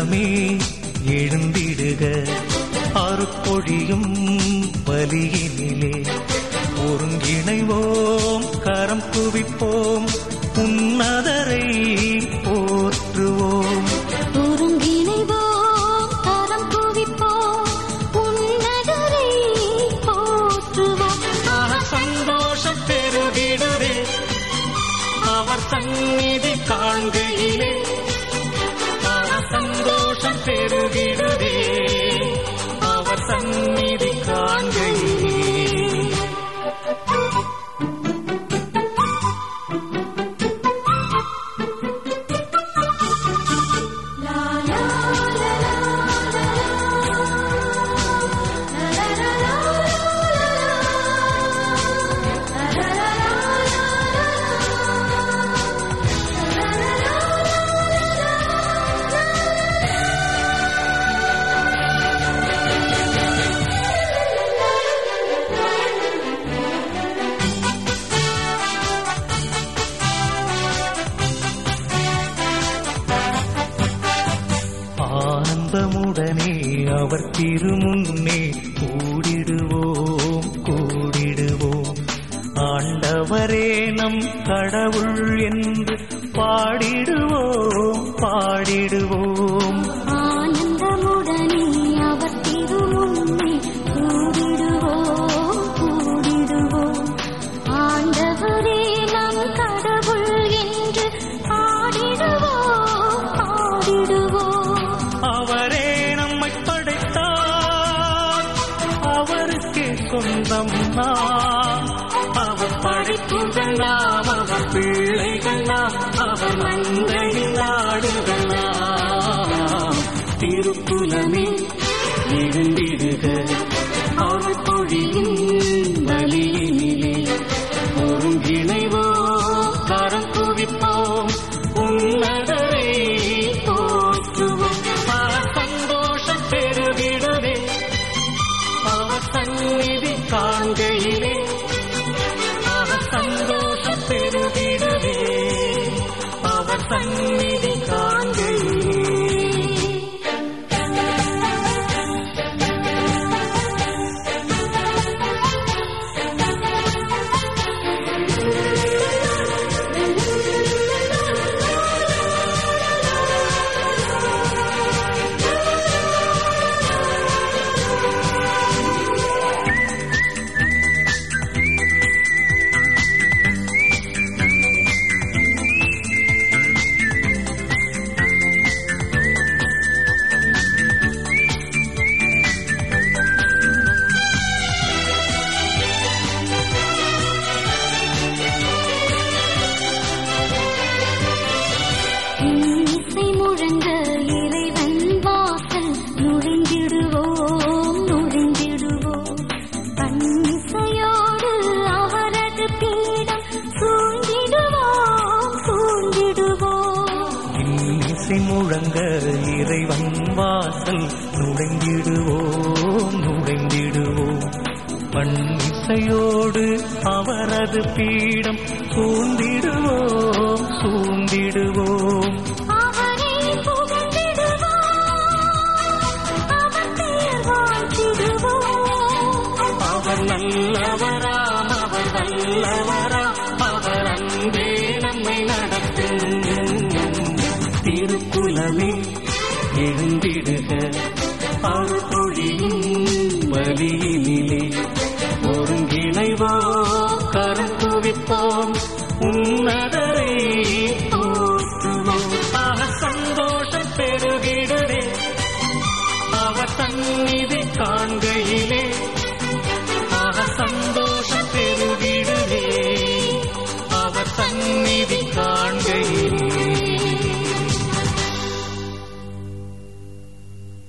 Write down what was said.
திருக்குலமே எழுந்திடுக அருப்பொழியும் பலியினிலே ஒருங்கிணைவோம் கரம் குவிப்போம் உன்னதரை போற்றுவோம் ஒருங்கிணைவோம் கரம் குவிப்போம் உன்னதரை போற்றுவோம் அவர் சந்தோஷம் பெருகிடுதே அவர் சந்நிதி காண்கையிலே அவர் சந்தோஷம் பெருகிடுதே அவர் சந்நிதி காண்கையிலே லா லா லா லா லா லா லா ஆனந்தமுடனே அவர் திருமுன்னே கூடிடுவோம் கூடிடுவோம் ஆண்டவரே நம் கடவுள் என்று பாடிடுவோம் பாடிடுவோம் ஆனந்தமுடனே அவர் திருமுன்னே கூடிடுவோம் கூடிடுவோம் ஆண்டவரே நம் கடவுள் என்று பாடிடுவோம் பாடிடுவோம் அவரே நம்மை படைத்தார் அவருக்கே சொந்தம் நாம் அவர் படைப்புகள் நாம் அவர் பிள்ளைகள் நாம் அவர் மந்தையில் நாடுகள் நாம் திருக்குலமே எழுந்திடுக அவர் பொழியும் வழியினிலே ஒருங்கிணைவோ கரம் குவிப்போம் உன்னதரை போற்றுவோம் அவர் சந்தோஷம் பெருகிடுவே அவர் சந்நிதி காண்கையிலே அவர் சந்தோஷம் பெருகிடுவே அவர் சந்நிதி காண்கையிலே இசை முழங்க இறைவன் வாசல் நுழைந்திடுவோம் நுழைந்திடுவோம் பன்னிசையோடு அவரது பீடம் சூழ்ந்திடுவோம் சூழ்ந்திடுவோம் இன்னிசை முழங்க இறைவன் வாசல் நுழைந்திடுவோம் நுழைந்திடுவோம் பன்னிசையோடு அவரது பீடம் சூழ்ந்திடுவோம் சூழ்ந்திடுவோம் அவரை புகழ்ந்திடுவோம் அவர் பெயர் வாழ்த்திடுவோம் அவர் நல்லவராம் அவர் வல்லவராம் அவர் அன்பே நம்மை நடத்தும் திருக்குலமே எழுந்திடுக அவர் பொழியும் வழியே